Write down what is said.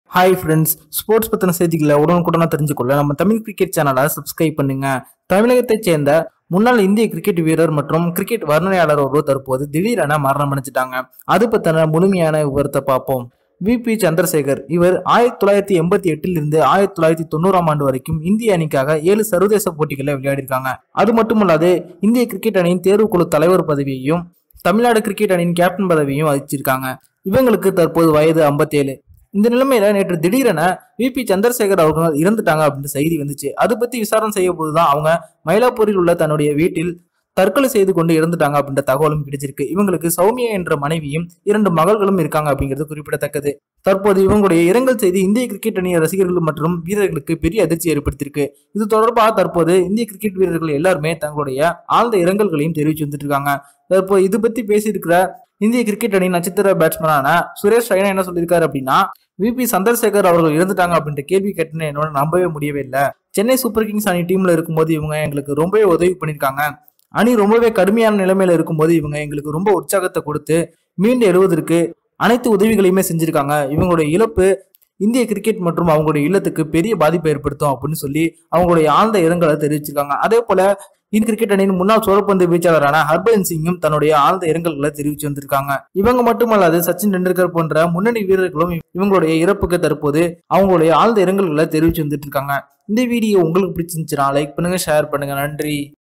hi friends sports பற்றின செய்திகளை உடனுக்குடனா தெரிஞ்சுக்கொள்ள நம்ம தமிழ் கிரிக்கெட் சேனலை சப்ஸ்கிரைப் பண்ணுங்க தமிழகத்தைச் சேர்ந்த முன்னாள் இந்திய கிரிக்கெட் வீரர் மற்றும் கிரிக்கெட் வர்ணனையாளர் ஒருவர் தற்போது திடீரென மரணம் அடைஞ்சிட்டாங்க அது பற்றின முழுமையான விவரத்தை பார்ப்போம் விபி சந்திரசேகர் இவர் ஆயிரத்தி தொள்ளாயிரத்தி எண்பத்தி எட்டில் இருந்து ஆயிரத்தி தொள்ளாயிரத்தி தொண்ணூறாம் ஆண்டு வரைக்கும் இந்திய அணிக்காக ஏழு சர்வதேச போட்டிகளில் விளையாடிருக்காங்க அது மட்டுமல்லாது இந்திய கிரிக்கெட் அணியின் தேர்வுக்குழு தலைவர் பதவியையும் தமிழ்நாடு கிரிக்கெட் அணியின் கேப்டன் பதவியையும் வகிச்சிருக்காங்க இவங்களுக்கு தற்போது வயது 57 இந்த நிலைமையில நேற்று திடீரென விபி சந்திரசேகர் அவர்கள் இறந்துட்டாங்க அப்படின்னு செய்தி வந்துச்சு அது பத்தி விசாரணை செய்ய போதுதான் அவங்க மயிலாப்பூரில் உள்ள தன்னுடைய வீட்டில் தற்கொலை செய்து கொண்டு இறந்துட்டாங்க அப்படின்ற தகவலும் கிடைச்சிருக்கு இவங்களுக்கு சௌமியா என்ற மனைவியும் இரண்டு மகள்களும் இருக்காங்க அப்படிங்கிறது குறிப்பிடத்தக்கது தற்போது இவங்களுடைய இரங்கல் செய்தி இந்திய கிரிக்கெட் அணி ரசிகர்கள் மற்றும் வீரர்களுக்கு பெரிய அதிர்ச்சி ஏற்படுத்தியிருக்கு இது தொடர்பாக தற்போது இந்திய கிரிக்கெட் வீரர்கள் எல்லாருமே தங்களுடைய ஆழ்ந்த இரங்கல்களையும் தெரிவிச்சு வந்துட்டு இருக்காங்க தற்போது இது பத்தி பேசியிருக்கிற இந்திய கிரிக்கெட் அணி நட்சத்திர பேட்ஸ்மேனான சுரேஷ் ரெய்னா என்ன சொல்லியிருக்காரு அப்படின்னா விபி சந்திரசேகர் அவர்கள் இறந்துட்டாங்க அப்படின்ற கேள்வி கேட்டுன்னு என்னோட நம்பவே முடியவே இல்லை சென்னை சூப்பர் கிங்ஸ் அணி டீம்ல இருக்கும்போது இவங்க எங்களுக்கு ரொம்பவே உதவி பண்ணியிருக்காங்க அணி ரொம்பவே கடுமையான நிலைமையில இருக்கும்போது இவங்க எங்களுக்கு ரொம்ப உற்சாகத்தை கொடுத்து மீண்டு எழுவதற்கு அனைத்து உதவிகளையுமே செஞ்சிருக்காங்க இவங்களுடைய இழப்பு இந்திய கிரிக்கெட் மற்றும் அவங்களுடைய இல்லத்துக்கு பெரிய பாதிப்பை ஏற்படுத்தும் அப்படின்னு சொல்லி அவங்களுடைய ஆழ்ந்த இரங்கலை தெரிவிச்சிருக்காங்க அதே போல இந்திய கிரிக்கெட் அணியின் முன்னாள் சோழப்பந்து வீச்சாளரான ஹர்பஜன் சிங்கும் தன்னுடைய ஆழ்ந்த இரங்கல்களை தெரிவிச்சு வந்திருக்காங்க இவங்க மட்டுமல்லாது சச்சின் டெண்டுல்கர் போன்ற முன்னணி வீரர்களும் இவங்களுடைய இறப்புக்கு தற்போது அவங்களுடைய ஆழ்ந்த இரங்கல்களை தெரிவிச்சு வந்துட்டு இருக்காங்க இந்த வீடியோ உங்களுக்கு பிடிச்சிருந்துச்சுன்னா லைக் பண்ணுங்க ஷேர் பண்ணுங்க நன்றி